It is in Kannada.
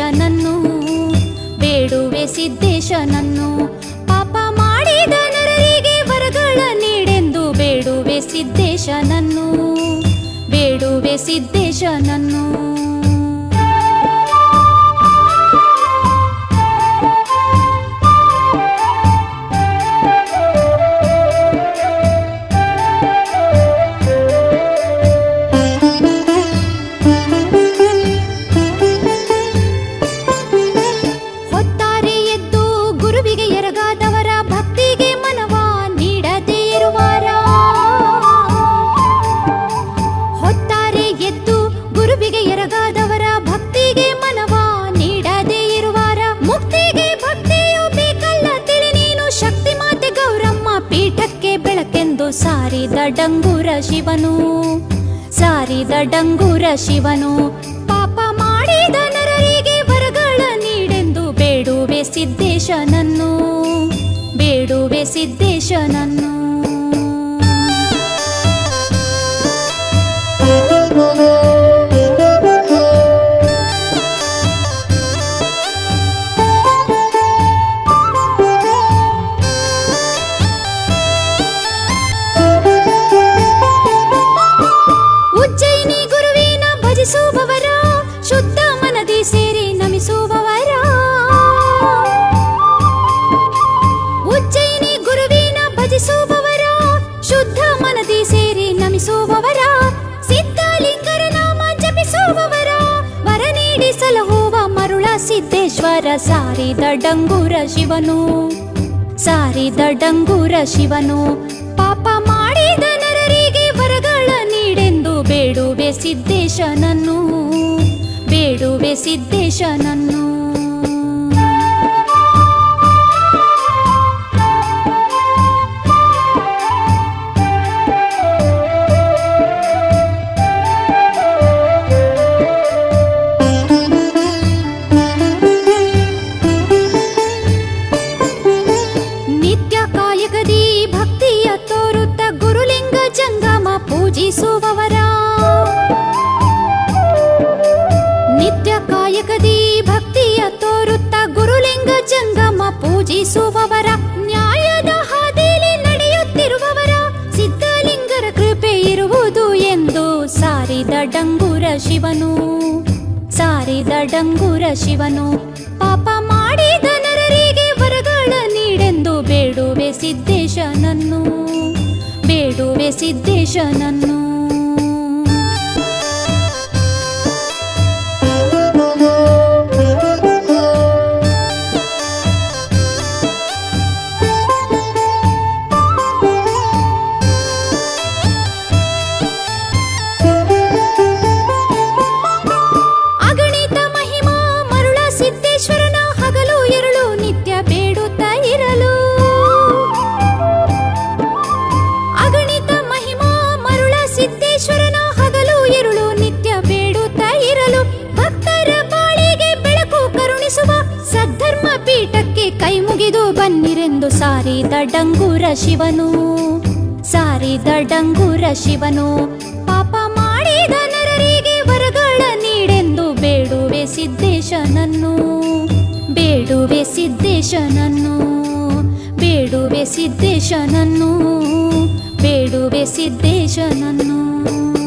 ಸಿದ್ದೇಶನನ್ನು ಬೇಡುವೆ ಸಿದ್ದೇಶನನ್ನು ಪಾಪ ಮಾಡಿದ ನರರಿಗೆ ವರಗಳ ನೀಡೆಂದು ಬೇಡುವೆ ಸಿದ್ದೇಶನನ್ನು ಬೇಡುವೆ ಸಿದ್ದೇಶನನ್ನು ಹೊತ್ತಾರೆ ಎದ್ದು ಗುರುವಿಗೆ ಎರಗಾದವರ ಭಕ್ತಿಗೆ ಮನವ ನೀಡದೇ ಇರುವಾರ ಹೊತ್ತಾರೆ ಎದ್ದು ಗುರುವಿಗೆ ಎರಗಾದವರ ಭಕ್ತಿಗೆ ಮನವ ನೀಡದೇ ಇರುವಾರ ಮುಕ್ತಿಗೆ ಭಕ್ತಿಯು ಬೇಕಲ್ಲ ತಿಳಿ ನೀನು ಶಕ್ತಿ ಮಾತೆ ಗೌರಮ್ಮ ಪೀಠಕ್ಕೆ ಬೆಳಕೆಂದು ಸಾರಿದ ಡಂಗೂರ ಶಿವನು ಸಾರಿದ ಡಂಗೂರ ಶಿವನು ಪಾಪ ಮಾಡಿದ ನರರಿಗೆ ವರಗಳ ನೀಡೆಂದು ಬೇಡುವೆ ಸಿದ್ದೇಶನನ್ನು ಬೇಡುವೆ ಸಿದ್ದೇಶನನ್ನು ಉಜ್ಜಯಿನಿ ಗುರುವಿನ ಭಜಿಸುವವರ ಶುದ್ಧ ಮನದಿ ಸೇರಿ ನಮಿಸುವವರ ಉಜ್ಜಯಿನಿ ಗುರುವಿನ ಭಜಿಸುವವರ ಶುದ್ಧ ಮನದಿ ಸೇರಿ ನಮಿಸುವವರ ಸಿದ್ಧಲಿಂಗರ ನಾಮ ಜಪಿಸುವವರ ವರ ನೀಡಿ ಸಲಹುವ ಮರುಳ ಸಿದ್ದೇಶ್ವರ ಸಾರಿದ ಡಂಗೂರ ಶಿವನು ಸಾರಿದ ಡಂಗೂರ ಶಿವನು ಪಾಪ ಮಾಡಿದ ನರರಿಗೆ ವರಗಳ ನೀಡೆಂದು ಬೇಡುವೆ ಸಿದ್ದೇಶನನ್ನು ಬೇಡುವೆ ಸಿದ್ದೇಶನನ್ನು ನಿತ್ಯ ಕಾಯಕದಿ ಭಕ್ತಿಯ ತೋರುತ್ತ ಗುರುಲಿಂಗ ಜಂಗಮ ಪೂಜಿಸುವವರ ನಿತ್ಯ ಕಾಯಕದಿ ಭಕ್ತಿಯ ತೋರುತ್ತ ಗುರುಲಿಂಗ ಜಂಗಮ ಪೂಜಿಸುವವರ ನ್ಯಾಯದ ಹಾದಿಲಿ ನಡೆಯುತ್ತಿರುವವರ ಸಿದ್ಧಲಿಂಗರ ಕೃಪೆ ಇರುವುದು ಎಂದು ಸಾರಿದ ಡಂಗೂರ ಶಿವನು ಸಾರಿದ ಡಂಗೂರ ಶಿವನು ಪಾಪ ಮಾಡಿದ ನರರಿಗೆ ವರಗಳ ನೀಡೆಂದು ಬೇಡುವೆ ಸಿದ್ದೇಶನನ್ನು ಬೇಡುವೆ ಸಿದ್ದೇಶನನ್ನು ಅಗಣಿತ ಮಹಿಮಾ ಮರುಳ ಸಿದ್ದೇಶ್ವರನ ಹಗಲು ಎರಳು ನಿತ್ಯ ಬೇಡುತ್ತಾ ಇರಲು ಅಗಣಿತ ಮಹಿಮಾ ಮರುಳ ಸಿದ್ದೇಶ್ವರನ ಹಗಲು ಎರಳು ನಿತ್ಯ ಬೇಡುತ್ತಾ ಇರಲು ಭಕ್ತರ ಬಾಳಿಗೆ ಬೆಳಕು ಕರುಣಿಸುವ ಸದ್ಧರ್ಮ ಪೀಠಕ್ಕೆ ಕೈ ಮುಗಿದು ಬನ್ನಿರೆಂದು ಸಾರಿದ ಡಂಗೂರ ಶಿವನು ಸಾರಿದ ಡಂಗೂರ ಶಿವನು ಪಾಪ ಮಾಡಿದ ನರರಿಗೆ ವರಗಳ ನೀಡೆಂದು ಬೇಡುವೆ ಸಿದ್ದೇಶನನ್ನು ಬೇಡುವೆ ಸಿದ್ದೇಶನನ್ನು ಬೇಡುವೆ ಸಿದ್ದೇಶನನ್ನು ಬೇಡುವೆ ಸಿದ್ದೇಶನನ್ನು